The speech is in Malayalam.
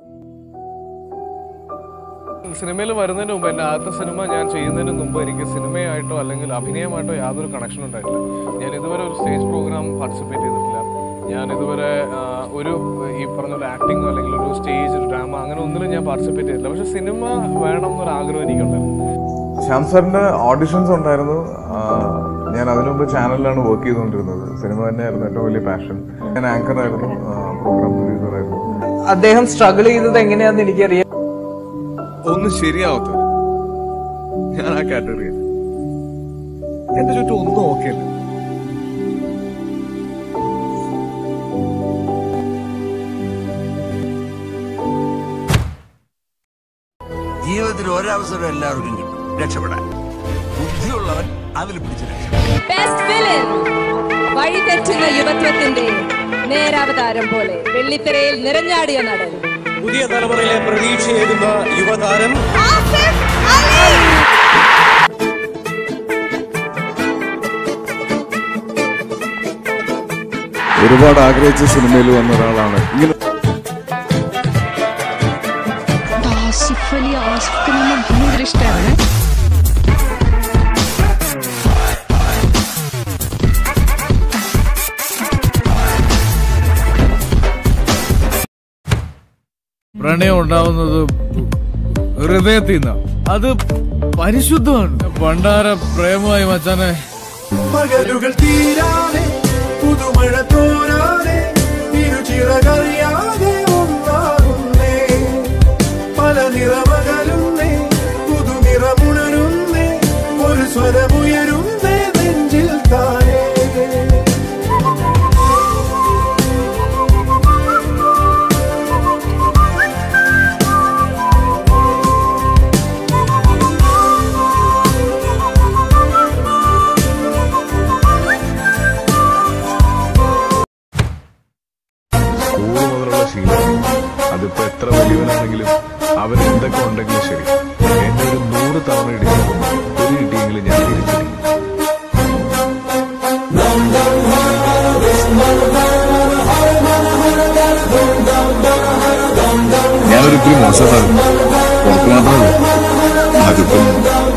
സിനിമയിൽ വരുന്നതിന് മുമ്പ് എൻ്റെ ആദ്യത്തെ സിനിമ ഞാൻ ചെയ്യുന്നതിന് മുമ്പ് എനിക്ക് സിനിമയായിട്ടോ അല്ലെങ്കിൽ അഭിനയമായിട്ടോ യാതൊരു കണക്ഷൻ ഉണ്ടായിട്ടില്ല ഞാൻ ഇതുവരെ ഒരു സ്റ്റേജ് പ്രോഗ്രാം പാർട്ടിസിപ്പേറ്റ് ചെയ്തിട്ടില്ല ഞാൻ ഇതുവരെ ആ, ഒരു ഈ പറഞ്ഞ പോലെ ആക്ടിങ്ങോ അല്ലെങ്കിൽ ഒരു സ്റ്റേജ് ഒരു ഡ്രാമ അങ്ങനെ ഒന്നിലും ഞാൻ പാർട്ടിസിപ്പേറ്റ് ചെയ്തിട്ടില്ല പക്ഷെ സിനിമ വേണം എന്നൊരു ആഗ്രഹം എനിക്കുണ്ടായിരുന്നു ശ്യാം സാറിന്റെ ഓഡിഷൻസ് ഉണ്ടായിരുന്നു ആ, ഞാൻ അതിനു മുമ്പ് ചാനലിലാണ് വർക്ക് ചെയ്തുകൊണ്ടിരുന്നത് സിനിമ തന്നെയായിരുന്നു ഏറ്റവും വലിയ പാഷൻ ഞാൻ ആങ്കർ ആയിരുന്നു പ്രോഗ്രാം പ്രൊഡ്യൂസർ ആയിരുന്നു അദ്ദേഹം സ്ട്രഗിൾ ചെയ്തത് എങ്ങനെയാന്ന് എനിക്കറിയാം ഒന്നും ശരിയാവത്തില്ല ഞാൻ ആ കാറ്റഗറി എന്റെ ചുറ്റും ഒന്നും ഓക്കെ അല്ല ജീവിതത്തിൽ ഒരവസരം എല്ലാവർക്കും കിട്ടും രക്ഷപ്പെടാൻ ബുദ്ധിയുള്ളവൻ അതിൽ പിടിച്ച് രക്ഷപ്പെടും ബെസ്റ്റ് വില്ലൻ വഴിതെറ്റുന്ന യുവത്വത്തിന്റെ നേരാവതാരം പോലെ വെള്ളിത്തിരയിൽ നിറഞ്ഞാടിയ നടൻ പുതിയ തലമുറയിലെ പ്രതീക്ഷയേകുന്ന യുവതാരം ഒരുപാട് ആഗ്രഹിച്ച സിനിമയിൽ വന്ന ഒരാളാണ് ഇങ്ങനെ ആസിഫ് അലി ആസിഫ് നമ്മൾ ഭയങ്കര ഇഷ്ടമാണ് പ്രണയം ഉണ്ടാവുന്നത് ഹൃദയത്തിൽ നിന്നാണ് അത് പരിശുദ്ധമാണ് പണ്ടാര പ്രേമമായി മച്ചാനെ പകലുകൾ തീരാതെ പുതുമഴ തോരാതെ ഇരുചിറകറിയാതെ ഒന്നാകുന്നേ പല നിറമകലുന്നേ പുതുനിറമുണരുന്നേ ഒരു സ്വരമുയരുന്നേ നെഞ്ചിൽ താനേ സ്കൂൾ മുതലുള്ള ശീലം അതിപ്പോ എത്ര വലിയവനാണെങ്കിലും അവൻ എന്തൊക്കെ ഉണ്ടെങ്കിലും ശരി എന്നെ ഒരു നൂറ് തവണ ഇടിച്ചു ഒരു ഇടിയെങ്കിലും ഞാൻ തിരിച്ചടിക്കും ഞാനൊരിക്കലും മോശമാണ് പുറത്തു മാത്രമല്ല അതിപ്പം